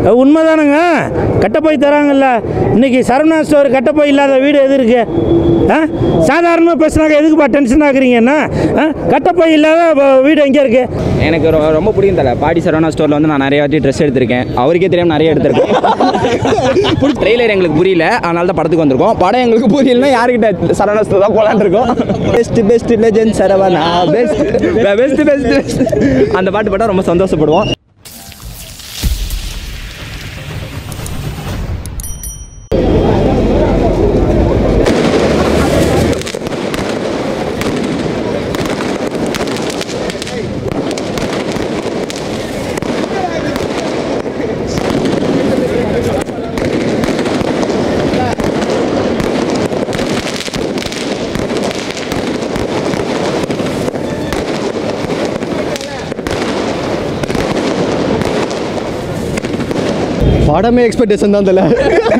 அஹ் உண்மைதானுங்க கட்டப்பை தராங்கல்ல இன்னைக்கு சரவணா ஸ்டோர் கட்டப்பை இல்லாத வீடு எது இருக்கு ஆ சாதாரணமாக பேசுனாக்க எதுக்குப்பா டென்ஷன் ஆகுறீங்கன்னா ஆ? கட்டப்பை இல்லாத வ- வீடு எங்கே இருக்கு எனக்கு ரொ- ரொம்ப பிடிக்கும் தலை பாடி சரவணா ஸ்டோரில் வந்து நான் நிறைய வாட்டி ட்ரெஸ் எடுத்திருக்கேன் அவருக்கே தெரியாம நிறைய எடுத்திருக்கேன் ட்ரெய்லர் எங்களுக்கு புரியல அதனால தான் படத்துக்கு வந்திருக்கோம் படம் எங்களுக்கு புரியலன்னா யார்கிட்ட சரவணா ஸ்டோர் தான் போலான்னு இருக்கோம் best best legend Saravana best best best best அந்த பாட்டு பாட்டா ரொம்ப சந்தோஷப்படுவோம் படமே எக்ஸ்பெக்டேஷன் தான் தெரியல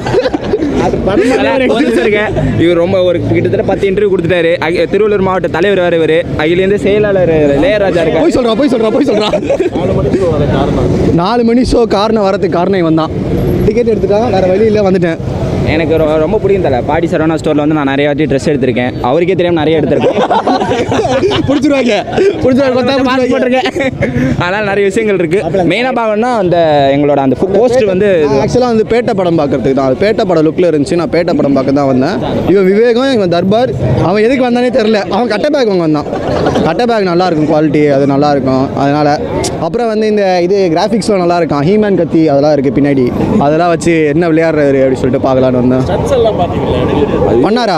இருக்கேன் இவர் ரொம்ப ஒரு கிட்டத்தட்ட பத்து இன்டர்வியூ கொடுத்துட்டாரு அக- திருவள்ளூர் மாவட்ட தலைவர் வேறு இவர் அகிலேருந்து செயலாளர் இளையராஜா இருக்காரு போய் சொல்றா போய் சொல்றா போய் சொல்றா நாலு மணி ஷோ காரணம் வரதுக்கு காரணம் இவன் தான் டிக்கெட் எடுத்துட்டான் வேற வழி இல்லை வந்துட்டேன் எனக்கு ரொ- ரொம்ப பிடிக்கும் தலை பாடி சரவணா ஸ்டோரில் வந்து நான் நிறைய வாட்டி ட்ரெஸ் எடுத்திருக்கேன் அவருக்கே தெரியாம நிறைய எடுத்திருக்கேன் பிடிச்சிருவாங்க பிடிச்சிருவாங்க போட்டிருக்கேன் அதனால் நிறைய விஷயங்கள் இருக்கு மெயினாக பார்க்கணும்னா அந்த எங்களோட அந்த போஸ்ட் வந்து ஆக்சுவலாக வந்து பேட்டை படம் பார்க்கறதுக்கு தான் அது பேட்டை படம் லுக்கில் இருந்துச்சு நான் பேட்டை படம் பார்க்க தான் வந்தேன் இவன் விவேகம் இவன் தர்பார் அவன் எதுக்கு வந்தானே தெரில அவன் கட்டை பேக் வாங்க வந்தான் கட்டை பேக் நல்லா இருக்கும் குவாலிட்டி அது நல்லா இருக்கும் அதனால் அப்புறம் வந்து இந்த இது கிராஃபிக்ஸ்லாம் நல்லா இருக்கும் ஹீமேன் கத்தி அதெல்லாம் இருக்குது பின்னாடி அதெல்லாம் வச்சு என்ன விளையாடுறாரு அப்படின்னு சொல்லிட்டு பார்க்கலான்னு வந்தேன் பண்ணாரா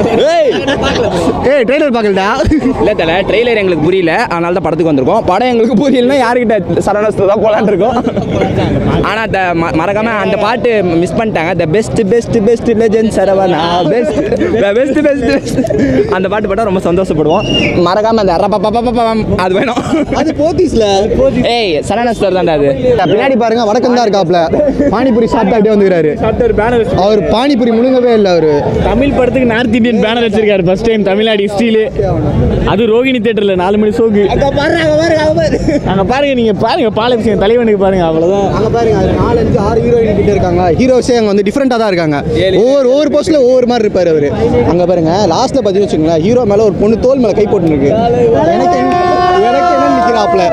ஏய் ட்ரெய்லர் பார்க்கலடா இல்லை தலை ட்ரெய்லர் எங்களுக்கு புரியல அதனால தான் படத்துக்கு வந்திருக்கோம் படம் எங்களுக்கு புரியலன்னா யார்கிட்ட சரவணா ஸ்டோர் தான் போலான்னு இருக்கோம் ஆனால் அந்த ம- மறக்காம அந்த பாட்டு மிஸ் பண்ணிட்டாங்க the best best best legend Saravana best best best best அந்த பாட்டு பாட்டா ரொம்ப சந்தோஷப்படுவோம் மறக்காம அந்த ரப்பப்பப்பப்பம் அது வேணும் அது போத்தீஸ்ல ஏய் சரவணா ஸ்டோர் தான்டா அது பின்னாடி பாருங்க வடக்கம் தான் இருக்காப்ல பானிபூரி சாப்பிட்டு அப்படியே வந்துக்கிறாரு அவர் பானிபூரி முழுங்கவே இல்லை அவரு தமிழ் படத்துக்கு நார்த் இந்தியன் பேனர் வச்சிருக்காரு ஃபர்ஸ்ட் டைம் தமிழ்நாடு ஹிஸ்ட்ரியில அது ரோகிணி தேட்டர்ல நாலு மணி ஷோக்கு அங்க பாருங்க நீங்க பாருங்க பாலபிஷேகம் தலைவனுக்கு பாருங்க அவ்வளவுதான் அங்க பாருங்க அதுல நாலஞ்சு ஆறு ஹீரோயின் கிட்ட இருக்காங்க ஹீரோஸே அங்க வந்து டிஃப்ரெண்டா தான் இருக்காங்க ஒவ்வொரு ஒவ்வொரு போஸ்ட்ல ஒவ்வொரு மாதிரி இருப்பாரு அவரு அங்க பாருங்க லாஸ்ட்ல பாத்தீங்கன்னு வச்சுக்கோங்களேன் ஹீரோ மேல ஒரு பொண்ணு தோல் மேல கை போட்டு இருக்கு எனக்கு என்ன- எனக்கு என்ன நிக்கிறாப்ல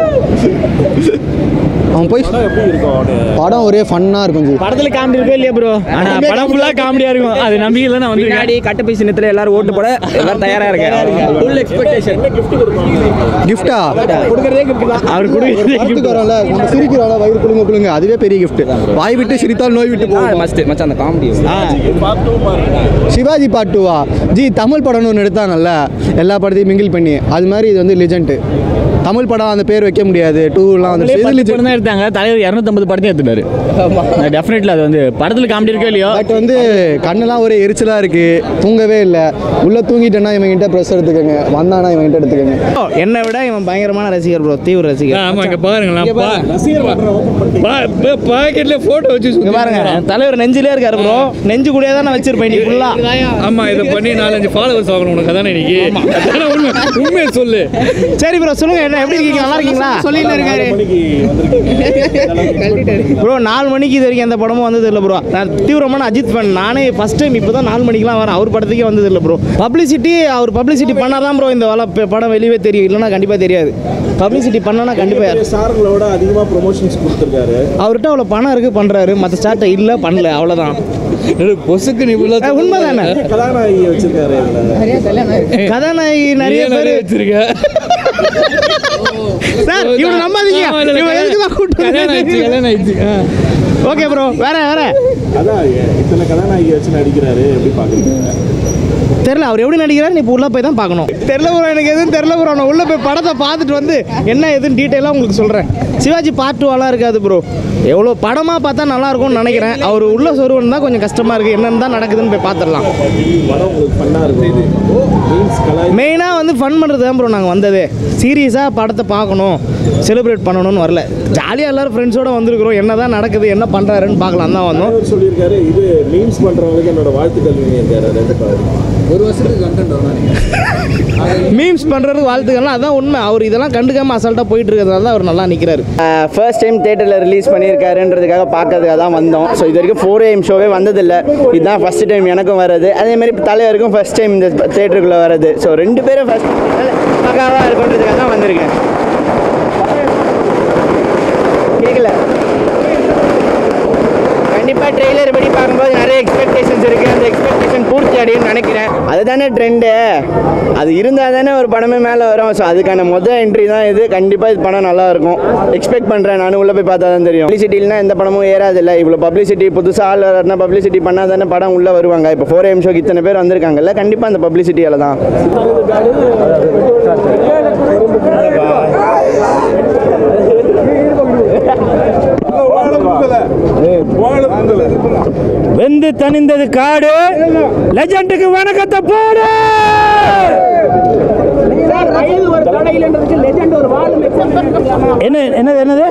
அவன் போய் படம் ஒரே ஃபன்னா இருக்கும் ஜி படத்துல காமெடி இருக்கோ இல்லையா ப்ரோ ஆனா படம் ஃபுல்லா காமெடியா இருக்கும் அது நம்பிக்கையில நான் வந்து பின்னாடி கட்டப்பை சின்னத்தில் எல்லாரும் ஓட்டு போட எல்லாரும் தயாரா இருக்கேன் ஃபுல் எக்ஸ்பெக்டேஷன் கிஃப்டா கொடுக்குறதே gift தான் அவர் ஒரு கொடுக்குறது படத்துக்கு வரோம்ல நம்ம சிரிக்கிறோம்ல வயிறு குழுங்க குழுங்க அதுவே பெரிய கிஃப்ட் வாய் விட்டு சிரித்தால் நோய் விட்டு போகும் மஸ்ட் மச்சான் அந்த காமெடி சிவாஜி பார்ட் டூவா ஜி தமிழ் படம்னு ஒன்று எடுத்தாங்கல்ல எல்லா படத்தையும் மிங்கிள் பண்ணி அது மாதிரி இது வந்து லிஜெண்ட் தமிழ் படம் அந்த பேர் வைக்க முடியாது டூலாம் வந்து இது பத்து legend. படம் தான் எடுத்தாங்க தலைவர் இரநூத்தம்பது படத்தையும் எடுத்துட்டாரு டெஃபினெட்லி அது வந்து படத்துல காமெடி இருக்கோ இல்லையோ பட் வந்து கண்ணெல்லாம் ஒரே எரிச்சலா இருக்கு தூங்கவே இல்லை உள்ள தூங்கிட்டேன்னா இவங்கிட்ட ப்ரெஸ் எடுத்துக்கோங்க வந்தானா இவங்கிட்ட எடுத்துக்கோங்க என்னை விட இவன் பயங்கரமான ரசிகர் ப்ரோ தீவிர ரசிகர் ஆமா இங்க பாருங்களேன் பாக்கெட்ல போட்டோ வச்சு இங்க பாருங்க என் தலைவர் நெஞ்சிலே இருக்காரு ப்ரோ நெஞ்சு கூடயே தான் நான் வச்சிருப்பேன் நீ ஃபுல்லா ஆமா இதை பண்ணி நாலஞ்சு ஃபாலோவர்ஸ் ஆகணும் உனக்கு அதானே இன்னைக்கு அதானே உண்மை உண்மையை சொல்லு சரி ப்ரோ சொல்லுங்க என்ன எப்படி இருக்கீங்க நல்லா இருக்கீங்களா சொல்லிட்டு இருக்காரு ப்ரோ நாலு மணிக்கு இது வரைக்கும் எந்த படமும் வந்தது இல்லை ப்ரோ நான் தீவிரமான அஜித் ஃபேன் நானே ஃபர்ஸ்ட் டைம் இப்போ தான் நாலு மணிக்கெலாம் வரேன் அவர் படத்துக்கே வந்தது இல்லை ப்ரோ பப்ளிசிட்டி அவர் பப்ளிசிட்டி பண்ணால் தான் ப்ரோ இந்த வள படம் வெளியவே தெரியும் இல்லைன்னா கண்டிப்பாக தெரியாது பப்ளிசிட்டி பண்ணனா கண்டிப்பாக ஸ்டார்களோட அதிகமாக ப்ரொமோஷன்ஸ் கொடுத்துருக்காரு அவர்கிட்ட அவ்வளோ பணம் இருக்குது பண்ணுறாரு மற்ற ஸ்டார்ட்டை இல்லை பண்ணல அவ்வளோதான் பொசுக்கு நீ உள்ள உண்மைதானே கதாநாயகி வச்சிருக்காரு இதுல. கதாநாயகி நிறைய பேர் வச்சிருக்க சார் இவனை நம்பாதீங்க இவன் எதுக்கு தான் கூட்டு கல்யாணம் ஆயிடுச்சு கல்யாணம் ஆயிடுச்சு ஆ. ஓகே ப்ரோ வேற வேற அதான் இத்தனை கதாநாயகி வச்சு நடிக்கிறாரு எப்படி பார்க்குறீங்க தெரில அவர் எப்படி நடிக்கிறாரு நீ இப்போ உள்ள போய் தான் பார்க்கணும் தெரில ப்ரோ எனக்கு எதுவும் தெரில ப்ரோ நான் உள்ள போய் படத்தை பார்த்துட்டு வந்து என்ன எதுன்னு டீட்டெயிலாக உங்களுக்கு சொல்கிறேன் சிவாஜி பார்ட் டூவெல்லாம் இருக்காது ப்ரோ எவ்வளோ படமாக பார்த்தா நல்லா இருக்கும்னு நினைக்கிறேன் அவர் உள்ள சொருவன் தான் கொஞ்சம் கஷ்டமாக இருக்குது என்னென்னு தான் நடக்குதுன்னு போய் பார்த்துடலாம் படம் உங்களுக்கு ஃபன்னாக இருக்கும் மீன்ஸ் கலாய் மெயினாக வந்து ஃபன் பண்ணுறது தான் ப்ரோ நாங்கள் வந்ததே சீரியஸாக படத்தை பார்க்கணும் செலிப்ரேட் பண்ணணும்னு வரல ஜாலியாக எல்லோரும் ஃப்ரெண்ட்ஸோடு வந்திருக்கிறோம் என்ன தான் நடக்குது என்ன பண்ணுறாருன்னு பார்க்கலாம் தான் வந்தோம் அவர் சொல்லியிருக்காரு இது மீம்ஸ் பண்ணுறவங்களுக்கு என்னோட வாழ்த்துக்கள் இருக்காரு ரெண்டு பாரு மீம்ஸ் பண்ணுறது வாழ்த்துக்கள்லாம் அதான் உண்மை அவர் இதெல்லாம் கண்டுக்காம அசால்ட்டாக போயிட்டு இருக்கிறதுனால தான் அவர் நல்லா நிற்கிறாரு ஃபர்ஸ்ட் டைம் தேட்டரில் ரிலீஸ் பண்ணியிருக்காருன்றதுக்காக பார்க்கறதுக்காக தான் வந்தோம் ஸோ இது வரைக்கும் ஃபோர் ஏஎம் ஷோவே வந்ததில்லை இதுதான் ஃபஸ்ட் டைம் எனக்கும் வர்றது அதே மாதிரி தலைவருக்கும் ஃபர்ஸ்ட் டைம் இந்த தேட்டருக்குள்ளே வர்றது ஸோ ரெண்டு பேரும் ஃபர்ஸ்ட் பக்காவாக இருக்குன்றதுக்காக தான் வந்திருக்கேன் கேட்கல கண்டிப்பாக ட்ரெய்லர் படி பார்க்கும்போது நிறைய எக்ஸ்பெக்டேஷன்ஸ் இருக்குது அந்த எக்ஸ்பெக்டேஷன் பூர்த்தி அடையும்னு நினைக்கிறேன் அதுதானே ட்ரெண்டு அது இருந்தால் தானே ஒரு படமே மேலே வரும் ஸோ அதுக்கான மொதல் என்ட்ரி தான் இது கண்டிப்பாக இது படம் நல்லா இருக்கும் எக்ஸ்பெக்ட் பண்ணுறேன் நானும் உள்ளே போய் பார்த்தா தான் தெரியும் பப்ளிசிட்டினா எந்த படமும் ஏறாதில்ல இவ்வளோ பப்ளிசிட்டி புதுசாக ஆள் வரனா பப்ளிசிட்டி பண்ணால் தானே படம் உள்ளே வருவாங்க இப்போ ஃபோர் எம் ஷோக்கு இத்தனை பேர் வந்திருக்காங்கல்ல கண்டிப்பாக அந்த பப்ளிசிட்டியால் தான் வெந்து தணிந்தது காடு லெஜண்டுக்கு வணக்கத்தை போடு என்ன என்னது என்னது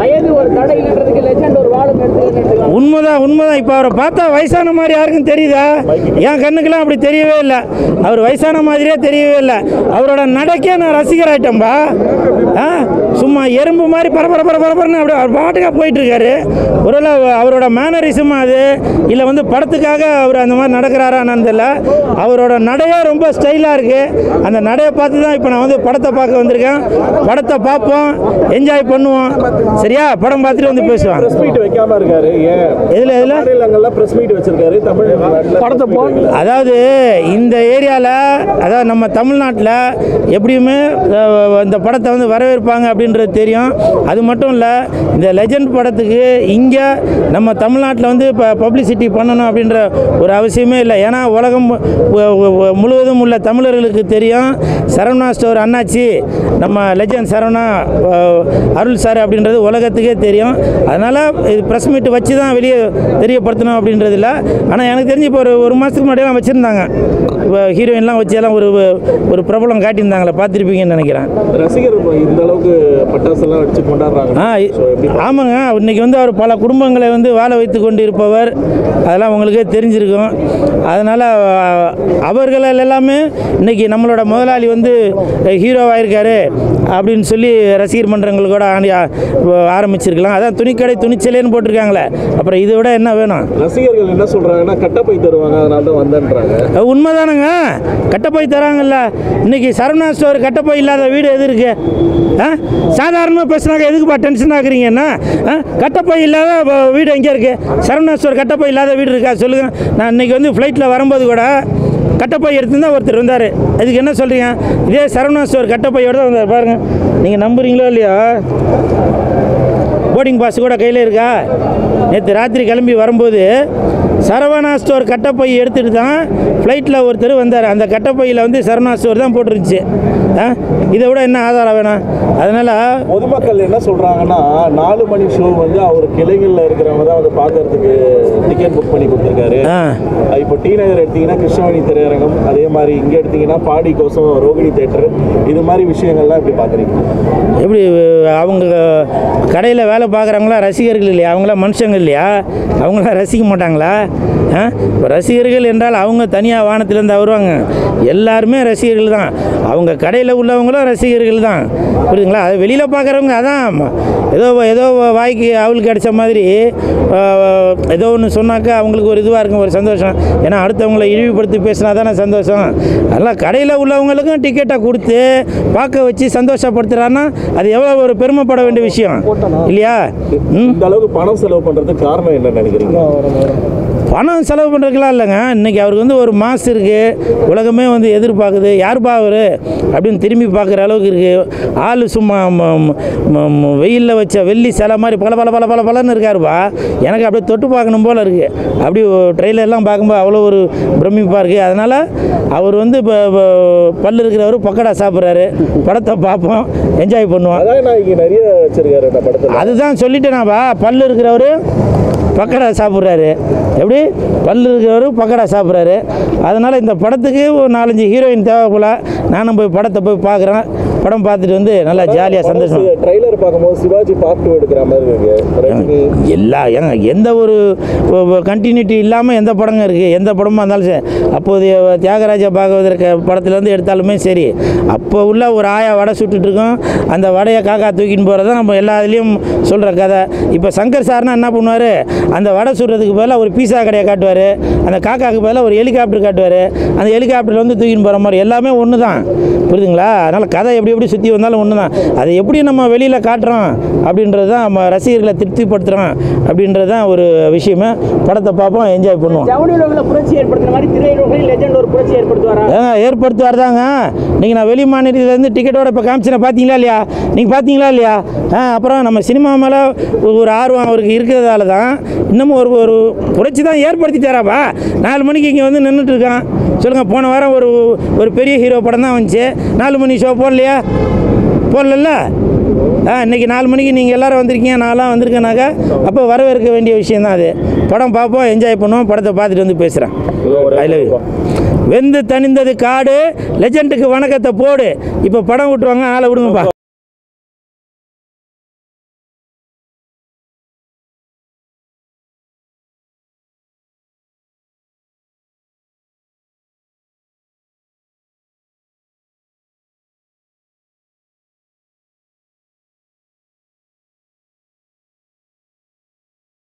உண்மைதான் உண்மைதான் இப்போ அவரை பார்த்தா வயசான மாதிரி யாருக்கும் தெரியுதா என் கண்ணுக்கெல்லாம் அப்படி தெரியவே இல்லை அவர் வயசான மாதிரியே தெரியவே இல்லை அவரோட நடக்கே நான் ரசிகர் ஆயிட்டேன்பா ஆ சும்மா எறும்பு மாதிரி பரபர பர பரபரன்னு அப்படி அவர் பாட்டுக்காக போயிட்டு இருக்காரு ஒருவேளை அவரோட மேனரிசம் அது இல்லை வந்து படத்துக்காக அவர் அந்த மாதிரி நடக்கிறாரான்னு தெரியல அவரோட நடையே ரொம்ப ஸ்டைலாக இருக்குது அந்த நடையை பார்த்து தான் இப்போ நான் வந்து படத்தை பார்க்க வந்திருக்கேன் படத்தை பார்ப்போம் என்ஜாய் பண்ணுவோம் சரியா படம் பார்த்துட்டு வந்து பேசுவான் பிரஸ் மீட் வைக்காம இருக்காரு ஏன் எதில் எதில் மாநிலங்கள்லாம் பிரஸ் மீட் வச்சிருக்காரு தமிழ் படத்தை போக அதாவது இந்த ஏரியாவில் அதாவது நம்ம தமிழ்நாட்டில் எப்படியுமே அஹ், இந்த படத்தை வந்து வரவேற்பாங்க அப்படின்றது தெரியும் அது மட்டும் இல்லை இந்த லெஜண்ட் படத்துக்கு இங்கே நம்ம தமிழ்நாட்டில் வந்து இப்போ பப்ளிசிட்டி பண்ணணும் அப்படின்ற ஒரு அவசியமே இல்லை ஏன்னா உலகம் மு- மு- மு- முழுவதும் உள்ள தமிழர்களுக்கு தெரியும் சரவணா ஸ்டோர் அண்ணாச்சி நம்ம லெஜண்ட் சரவணா அஹ், அருள் சார் அப்படின்றது உலகத்துக்கே தெரியும் அதனால் இது ப்ரெஸ் மீட் வச்சு தான் வெளியே தெரியப்படுத்தணும் அப்படின்றது இல்லை ஆனால் எனக்கு தெரிஞ்சு இப்போ ஒரு ஒரு மாதத்துக்கு முன்னாடியெல்லாம் வச்சுருந்தாங்க ஹீரோயின்லாம் வச்சு எல்லாம் ஒரு ஒரு பிரபலம் காட்டியிருந்தாங்களே பார்த்துருப்பீங்கன்னு நினைக்கிறேன் ரசிகர் இப்ப இந்த அளவுக்கு பட்டாசெல்லாம் அடிச்சு கொண்டாடுறாங்க ஆ இ- ஆமாங்க இன்னைக்கு வந்து அவர் பல குடும்பங்களை வந்து வாழ வைத்து கொண்டு இருப்பவர் அதெல்லாம் உங்களுக்கே தெரிஞ்சிருக்கும் அதனால் அவர்கள் எல்லாமே இன்னைக்கு நம்மளோட முதலாளி வந்து ஹீரோவாக இருக்காரு அப்படின்னு சொல்லி ரசிகர் மன்றங்கள் கூட ஆண்டி- ஆரம்பிச்சிருக்கலாம் அதான் துணிக்கடை துணிச்சலேன்னு போட்டிருக்காங்களே அப்புறம் இதை விட என்ன வேணும் ரசிகர்கள் என்ன சொல்றாங்கன்னா கட்டப்பை தருவாங்க அதனால தான் வந்தேன்றாங்க அது உண்மைதானங்க கட்டப்பை தராங்கல்ல இன்னைக்கு சரவணா ஸ்டோர் கட்டப்பை இல்லாத வீடு எது இருக்கு ஆ சாதாரணமாக பேசுனாக்க எதுக்குப்பா டென்ஷன் ஆகுறீங்கன்னா ஆ கட்டப்பை இல்லாத வ- வீடு எங்கே இருக்கு சரவணா ஸ்டோர் கட்டப்பை இல்லாத வீடு இருக்கா சொல்லுங்க நான் இன்னைக்கு வந்து ஃப்ளைட்டில் வரும்போது கூட கட்டப்பை எடுத்துருந்தா ஒருத்தர் வந்தார் அதுக்கு என்ன சொல்கிறீங்க இதே சரவணா ஸ்டோர் கட்டப்பையோட தான் வந்தார் பாருங்கள் நீங்கள் நம்புறீங்களோ இல்லையா போர்டிங் பாஸ் கூட கையில் இருக்கா நேற்று ராத்திரி கிளம்பி வரும்போது சரவணா ஸ்டோர் கட்டப்பை எடுத்துகிட்டு தான் ஃப்ளைட்டில் ஒருத்தர் வந்தார் அந்த கட்டப்பையில் வந்து சரவணா ஸ்டோர் தான் போட்டுருந்துச்சு ஆ இதை விட என்ன ஆதாரம் வேணும் அதனால் பொதுமக்கள் என்ன சொல்றாங்கன்னா நாலு மணி ஷோ வந்து அவர் கிளைகள்ல இருக்கிறவங்க தான் வந்து பார்க்கறதுக்கு டிக்கெட் புக் பண்ணி கொடுத்துருக்காரு ஆ இப்போ டி நகர் எடுத்தீங்கன்னா கிருஷ்ணவாணி திரையரங்கம் அதே மாதிரி இங்கே எடுத்தீங்கன்னா பாடி கோசம் ரோகிணி தேட்டர் இது மாதிரி விஷயங்கள்லாம் எப்படி பார்க்குறீங்க எப்படி அவங்க கடையில் வேலை பார்க்குறவங்களா ரசிகர்கள் இல்லையா அவங்களாம் மனுஷங்க இல்லையா அவங்களாம் ரசிக்க மாட்டாங்களா ஆ இப்போ ரசிகர்கள் என்றால் அவங்க தனியாக வானத்திலேருந்து வருவாங்க எல்லாருமே ரசிகர்கள் தான் அவங்க கடையில் உள்ளவங்களும் ரசிகர்கள் தான் புரியுதுங்களா அது வெளியில் பார்க்குறவங்க அதான் ஏதோ ஏதோ வாய்க்கு அவளுக்கு கிடைச்ச மாதிரி ஆ, ஏதோ ஒன்று சொன்னாக்கா அவங்களுக்கு ஒரு இதுவாக இருக்கும் ஒரு சந்தோஷம் ஏன்னா அடுத்தவங்களை இழிவுபடுத்தி பேசினா தானே சந்தோஷம் அதெல்லாம் கடையில் உள்ளவங்களுக்கும் டிக்கெட்டை கொடுத்து பார்க்க வச்சு சந்தோஷப்படுத்துகிறான்னா அது எவ்வளோ ஒரு பெருமைப்பட வேண்டிய விஷயம் இல்லையா ம் இந்த அளவுக்கு பணம் செலவு பண்ணுறதுக்கு காரணம் என்ன நினைக்கிறீங்க பணம் செலவு பண்ணுறதுக்கெலாம் இல்லைங்க இன்றைக்கி அவருக்கு வந்து ஒரு மாசு இருக்குது உலகமே வந்து எதிர்பார்க்குது யாருப்பா அவர் அப்படின்னு திரும்பி பார்க்குற அளவுக்கு இருக்குது ஆள் சும்மா வெயிலில் வச்ச வெள்ளி சிலை மாதிரி பல பல பல பல பலன்னு இருக்காருப்பா எனக்கு அப்படியே தொட்டு பார்க்கணும் போல் இருக்குது அப்படி ட்ரெயிலர்லாம் பார்க்கும்போது அவ்வளோ ஒரு பிரமிப்பாக இருக்குது அதனால் அவர் வந்து இப்போ பல்லு இருக்கிறவர் பக்கடா சாப்பிட்றாரு படத்தை பார்ப்போம் என்ஜாய் பண்ணுவோம் அதான் நான் இங்கே நிறைய வச்சிருக்காரு இந்த படத்தில் அதுதான் சொல்லிட்டேனாப்பா பல்லு இருக்கிறவர் பக்கடா சாப்பிட்றாரு எப்படி பல்லு இருக்கிறவர் பக்கடா சாப்பிட்றாரு அதனால் இந்த படத்துக்கு ஒரு நாலஞ்சு ஹீரோயின் தேவை போல நானும் போய் படத்தை போய் பார்க்குறேன் படம் பார்த்துட்டு வந்து நல்லா ஜாலியாக சந்தோஷம் ட்ரைலர் பார்க்கும்போது சிவாஜி பார்ட் டூ எடுக்கிற மாதிரி இருக்கு ரஜினி எல்லா ஏங்க எந்த ஒரு கண்டினியூட்டி இல்லாமல் எந்த படங்க இருக்குது எந்த படமாக இருந்தாலும் சரி அப்போதைய தியாகராஜ பாகவதர் க- படத்துலேருந்து எடுத்தாலுமே சரி அப்போ உள்ள ஒரு ஆயா வடை சுட்டுட்டு இருக்கோம் அந்த வடையை காக்கா தூக்கின்னு போகிறது தான் நம்ம எல்லா இதுலேயும் சொல்கிற கதை இப்போ சங்கர் சார்னா என்ன பண்ணுவார் அந்த வடை சுடுறதுக்கு பதிலாக ஒரு பீஸா கடையை காட்டுவார் அந்த காக்காவுக்கு பதிலாக ஒரு ஹெலிகாப்டர் காட்டுவார் அந்த ஹெலிகாப்டரில் வந்து தூக்கின்னு போகிற மாதிரி எல்லாமே ஒன்று தான் புரியுதுங்களா அதனால் கதை எப்படி எப்படி சுற்றி வந்தாலும் ஒன்று தான் அதை எப்படி நம்ம வெளியில் காட்டுறோம் அப்படின்றது தான் நம்ம ரசிகர்களை திருப்திப்படுத்துகிறோம் அப்படின்றது தான் ஒரு விஷயமே படத்தை பார்ப்போம் என்ஜாய் பண்ணுவோம் ஜவுளியில் புரட்சி ஏற்படுத்துற மாதிரி திரையுலகில் லெஜெண்ட் ஒரு புரட்சி ஏற்படுத்துவாரா ஏங்க ஏற்படுத்துவார் தாங்க நீங்கள் நான் வெளி மாநிலத்திலேருந்து டிக்கெட்டோட இப்போ காமிச்சின பார்த்தீங்களா இல்லையா நீங்கள் பார்த்தீங்களா இல்லையா ஆ அப்புறம் நம்ம சினிமா மேலே ஒரு ஆர்வம் அவருக்கு இருக்கிறதால தான் இன்னமும் ஒரு ஒரு புரட்சி தான் ஏற்படுத்திட்டாராப்பா நாலு மணிக்கு இங்கே வந்து நின்றுட்டு இருக்கான் சொல்லுங்கள் போன வாரம் ஒரு ஒரு பெரிய ஹீரோ படம் தான் வந்துச்சு நாலு மணி ஷோ போடலையா போடல ஆ இன்றைக்கி நாலு மணிக்கு நீங்கள் எல்லாரும் வந்திருக்கீங்க நான்லாம் வந்திருக்கேனாக்கா அப்போ வரவேற்க வேண்டிய விஷயம் தான் அது படம் பார்ப்போம் என்ஜாய் பண்ணுவோம் படத்தை பார்த்துட்டு வந்து பேசுகிறேன் ஐ லவ் யூ வெந்து தணிந்தது காடு லெஜெண்டுக்கு வணக்கத்தை போடு இப்போ படம் விட்டுருவாங்க ஆளை விடுங்கப்பா